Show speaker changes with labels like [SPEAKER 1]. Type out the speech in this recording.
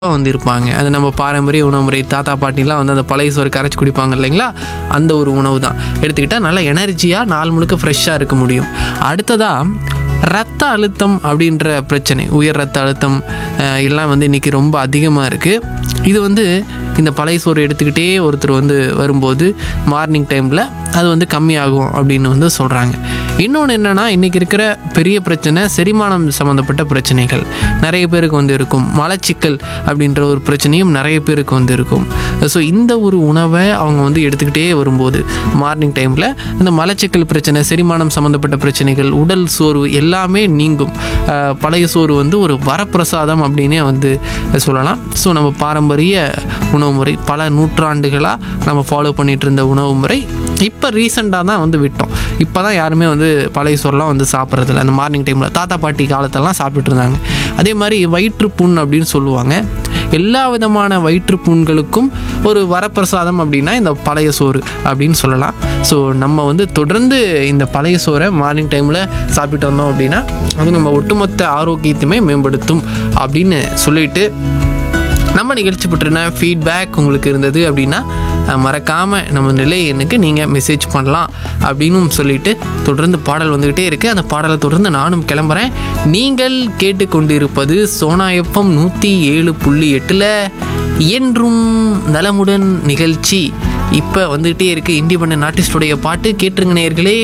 [SPEAKER 1] வந்து இருப்பாங்க அது நம்ம பாரம்பரிய உணவு முறை தாத்தா பாட்டிலாம் வந்து அந்த பழைய சோறு கரைச்சி குடிப்பாங்க இல்லைங்களா அந்த ஒரு உணவு தான் எடுத்துக்கிட்டால் நல்லா எனர்ஜியாக நாள் முழுக்க ஃப்ரெஷ்ஷாக இருக்க முடியும் அடுத்ததாக ரத்த அழுத்தம் அப்படின்ற பிரச்சனை உயர் ரத்த அழுத்தம் அஹ், எல்லாம் வந்து இன்றைக்கி ரொம்ப அதிகமாக இருக்குது இது வந்து இந்த பழைய சோறு எடுத்துக்கிட்டே ஒருத்தர் வந்து வரும்போது மார்னிங் டைமில் அது வந்து கம்மியாகும் அப்படின்னு வந்து சொல்கிறாங்க இன்னொன்று என்னென்னா இன்றைக்கி இருக்கிற பெரிய பிரச்சனை செரிமானம் சம்மந்தப்பட்ட பிரச்சனைகள் நிறைய பேருக்கு வந்து இருக்கும் மலச்சிக்கல் அப்படின்ற ஒரு பிரச்சனையும் நிறைய பேருக்கு வந்து இருக்கும் ஸோ இந்த ஒரு உணவை அவங்க வந்து எடுத்துக்கிட்டே வரும்போது மார்னிங் டைமில் இந்த மலச்சிக்கல் பிரச்சனை செரிமானம் சம்மந்தப்பட்ட பிரச்சனைகள் உடல் சோர்வு எல்லாமே நீங்கும் அஹ் பழைய சோறு வந்து ஒரு வரப்பிரசாதம் அப்படின்னே வந்து சொல்லலாம் ஸோ நம்ம பாரம்பரிய உணவு முறை பல நூற்றாண்டுகளாக நம்ம ஃபாலோ பண்ணிட்டு இருந்த உணவு முறை இப்போ ரீசெண்டாக தான் வந்து விட்டோம் இப்போ தான் யாருமே வந்து பழைய சோறுலாம் வந்து சாப்பிட்றதில்ல அந்த மார்னிங் டைமில் தாத்தா பாட்டி காலத்தெல்லாம் சாப்பிட்டுட்டு இருந்தாங்க அதே மாதிரி வயிற்றுப்புண் அப்படின்னு சொல்லுவாங்க எல்லா விதமான வயிற்றுப்புண்களுக்கும் ஒரு வரப்பிரசாதம் அப்படின்னா இந்த பழைய சோறு அப்படின்னு சொல்லலாம் ஸோ நம்ம வந்து தொடர்ந்து இந்த பழைய சோறை மார்னிங் டைமில் சாப்பிட்டு வந்தோம் அப்படின்னா அது நம்ம ஒட்டுமொத்த ஆரோக்கியத்தையுமே மேம்படுத்தும் அப்படின்னு சொல்லிட்டு நம்ம நிகழ்ச்சி பற்றின ஃபீட்பேக் உங்களுக்கு இருந்தது அப்படின்னா அஹ், மறக்காம நம்ம நிலை எண்ணுக்கு நீங்கள் மெசேஜ் பண்ணலாம் அப்படின்னு சொல்லிட்டு தொடர்ந்து பாடல் வந்துக்கிட்டே இருக்குது அந்த பாடலை தொடர்ந்து நானும் கிளம்புறேன் நீங்கள் கேட்டுக்கொண்டிருப்பது சோனா எஃப்எம் நூற்றி ஏழு புள்ளி எட்டில் என்றும் நலமுடன் நிகழ்ச்சி இப்போ வந்துகிட்டே இருக்குது இண்டிபெண்டன்ட் ஆர்டிஸ்டுடைய பாட்டு கேட்டுருங்க நேயர்களே